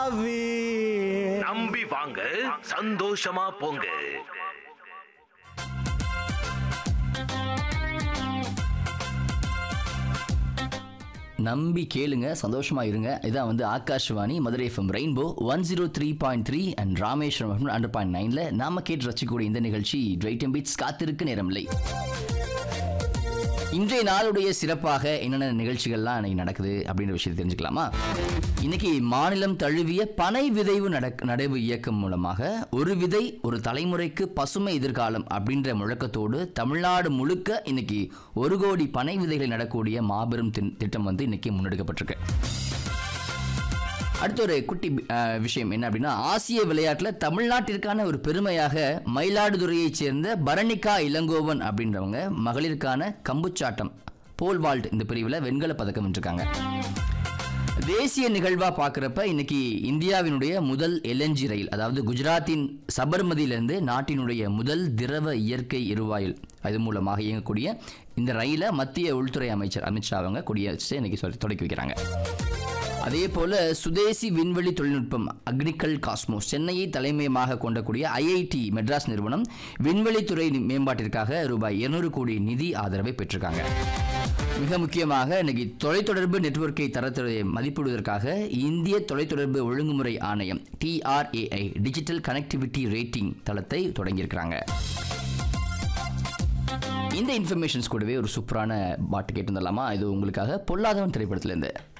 நம்பி வாங்க சந்தோஷமா போங்க நம்பி கேளுங்க சந்தோஷமா இருங்க இதான் வந்து Akashvani Madurai FM rainbow one zero three point three and Rameswaram hundred point நைன்ல நாம கேட்டு ரசிக்கக்கூடிய இந்த நிகழ்ச்சி ட்ரைட்டம் பீட்ஸ் காத்திருக்கு நேரமில்லை இன்றைய நாளுடைய சிறப்பாக என்னென்ன நிகழ்ச்சிகள்லாம் இன்னைக்கு நடக்குது அப்படின்ற விஷயத்தை தெரிஞ்சுக்கலாமா இன்னைக்கு மாநிலம் தழுவிய பனை விதைவு நடக் நடைவு இயக்கம் மூலமாக ஒரு விதை ஒரு தலைமுறைக்கு பசுமை எதிர்காலம் அப்படின்ற முழக்கத்தோடு தமிழ்நாடு முழுக்க இன்னைக்கு ஒரு கோடி பனை விதைகளை நடக்கூடிய மாபெரும் தின்- திட்டம் வந்து இன்னைக்கு முன்னெடுக்கப்பட்டிருக்கு அடுத்த ஒரு குட்டி அஹ், விஷயம் என்ன அப்படின்னா ஆசிய விளையாட்டில் தமிழ்நாட்டிற்கான ஒரு பெருமையாக மயிலாடுதுறையைச் சேர்ந்த பரணிகா இளங்கோவன் அப்படின்றவங்க மகளிருக்கான கம்புச்சாட்டம் போல் வால்ட் இந்த பிரிவில் வெண்கல பதக்கம் வென்றிருக்காங்க தேசிய நிகழ்வா பார்க்குறப்ப இன்னைக்கு இந்தியாவினுடைய முதல் எல்என்ஜி ரயில் அதாவது குஜராத்தின் சபர்மதியிலிருந்து நாட்டினுடைய முதல் திரவ இயற்கை எரிவாயு அது மூலமாக இயங்கக்கூடிய இந்த ரயிலை மத்திய உள்துறை அமைச்சர் அமித்ஷா அவங்க கொடியேற்றி இன்னைக்கு சொல்லி தொடக்கி வைக்கிறாங்க அதே போல சுதேசி விண்வெளி தொழில்நுட்பம் அக்னிகல் காஸ்மோஸ் சென்னையை தலைமையமாக கொண்டக்கூடிய ஐஐடி மெட்ராஸ் நிறுவனம் விண்வெளித்துறை மேம்பாட்டிற்காக ரூபாய் 200 கோடி நிதி ஆதரவை பெற்றிருக்காங்க மிக முக்கியமாக இன்னைக்கு தொலைத்தொடர்பு நெட்வொர்க்கை தரத்தை மதிப்பிடுவதற்காக இந்திய தொலைத்தொடர்பு ஒழுங்குமுறை ஆணையம் டிஆர்ஏஐ டிஜிட்டல் கனெக்டிவிட்டி ரேட்டிங் தளத்தை தொடங்கியிருக்கிறாங்க இந்த இன்ஃபர்மேஷன்ஸ் கூடவே ஒரு சூப்பரான பாட்டு கேட்டு வந்துடலாமா இது உங்களுக்காக பொல்லாதவன் திரைப்படத்திலேருந்து